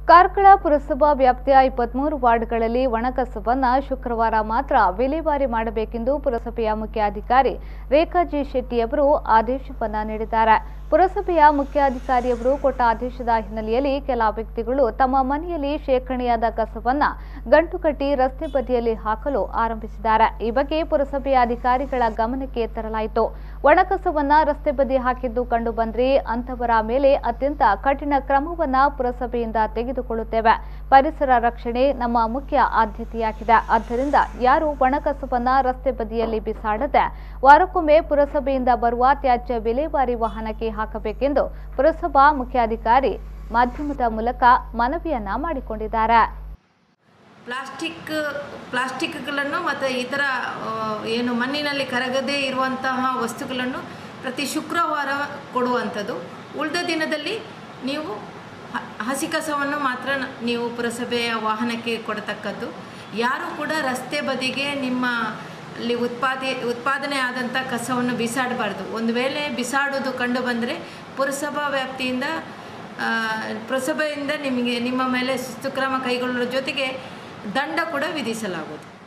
ಕಾರ್ಕಳ ಪುರಸಭಾ ವ್ಯಾಪ್ತಿಯ ಇಪ್ಪತ್ಮೂರು ವಾರ್ಡ್ಗಳಲ್ಲಿ ಒಣಕಸವನ್ನ ಶುಕ್ರವಾರ ಮಾತ್ರ ವಿಲೇವಾರಿ ಮಾಡಬೇಕೆಂದು ಪುರಸಭೆಯ ಮುಖ್ಯಾಧಿಕಾರಿ ರೇಖಾ ಜಿ ಶೆಟ್ಟಿಯವರು ಆದೇಶವನ್ನ ನೀಡಿದ್ದಾರೆ ಪುರಸಭೆಯ ಮುಖ್ಯಾಧಿಕಾರಿಯವರು ಕೊಟ್ಟ ಆದೇಶದ ಹಿನ್ನೆಲೆಯಲ್ಲಿ ಕೆಲ ವ್ಯಕ್ತಿಗಳು ತಮ್ಮ ಮನೆಯಲ್ಲಿ ಶೇಖರಣೆಯಾದ ಕಸವನ್ನ ಗಂಟು ಕಟ್ಟಿ ರಸ್ತೆ ಬದಿಯಲ್ಲಿ ಹಾಕಲು ಆರಂಭಿಸಿದ್ದಾರೆ ಈ ಬಗ್ಗೆ ಪುರಸಭೆಯ ಅಧಿಕಾರಿಗಳ ಗಮನಕ್ಕೆ ತರಲಾಯಿತು ಒಣಕಸವನ್ನ ರಸ್ತೆ ಬದಿ ಹಾಕಿದ್ದು ಕಂಡು ಬಂದ್ರೆ ಅಂತವರ ಮೇಲೆ ಅತ್ಯಂತ ಕಠಿಣ ಕ್ರಮವನ್ನ ಪುರಸಭೆಯಿಂದ ತೆಗೆದುಕೊಳ್ಳುತ್ತೇವೆ ಪರಿಸರ ರಕ್ಷಣೆ ನಮ್ಮ ಮುಖ್ಯ ಆದ್ಯತೆಯಾಗಿದೆ ಆದ್ದರಿಂದ ಯಾರು ಒಣಕಸವನ್ನ ರಸ್ತೆ ಬದಿಯಲ್ಲಿ ಬಿಸಾಡದೆ ವಾರಕ್ಕೊಮ್ಮೆ ಪುರಸಭೆಯಿಂದ ಬರುವ ತ್ಯಾಜ್ಯ ವಿಲೇವಾರಿ ವಾಹನಕ್ಕೆ ಹಾಕಬೇಕೆಂದು ಪುರಸಭಾ ಮುಖ್ಯಾಧಿಕಾರಿ ಮಾಧ್ಯಮದ ಮೂಲಕ ಮನವಿಯನ್ನ ಮಾಡಿಕೊಂಡಿದ್ದಾರೆ ಪ್ಲಾಸ್ಟಿಕ್ ಪ್ಲಾಸ್ಟಿಕ್ಗಳನ್ನು ಮತ್ತು ಇತರ ಆ, ಏನು ಮಣ್ಣಿನಲ್ಲಿ ಕರಗದೇ ಇರುವಂತಹ ವಸ್ತುಗಳನ್ನು ಪ್ರತಿ ಶುಕ್ರವಾರ ಕೊಡುವಂಥದ್ದು ಉಳಿದ ದಿನದಲ್ಲಿ ನೀವು ಹ- ಹಸಿ ಕಸವನ್ನು ಮಾತ್ರ ನ- ನೀವು ಪುರಸಭೆಯ ವಾಹನಕ್ಕೆ ಕೊಡತಕ್ಕದ್ದು ಯಾರು ಕೂಡ ರಸ್ತೆ ಬದಿಗೆ ನಿಮ್ಮ ಅಲ್ಲಿ ಉತ್ಪಾದಿ ಉತ್ಪಾದನೆ ಆದಂಥ ಕಸವನ್ನು ಬಿಸಾಡಬಾರ್ದು ಒಂದು ವೇಳೆ ಬಿಸಾಡೋದು ಕಂಡು ಬಂದರೆ ಪುರಸಭಾ ವ್ಯಾಪ್ತಿಯಿಂದ ಆ, ಪುರಸಭೆಯಿಂದ ನಿಮಗೆ ನಿಮ್ಮ ಮೇಲೆ ಶಿಸ್ತು ಕ್ರಮ ಕೈಗೊಳ್ಳುವ ಜೊತೆಗೆ ದಂಡ ಕೂಡ ವಿಧಿಸಲಾಗುವುದು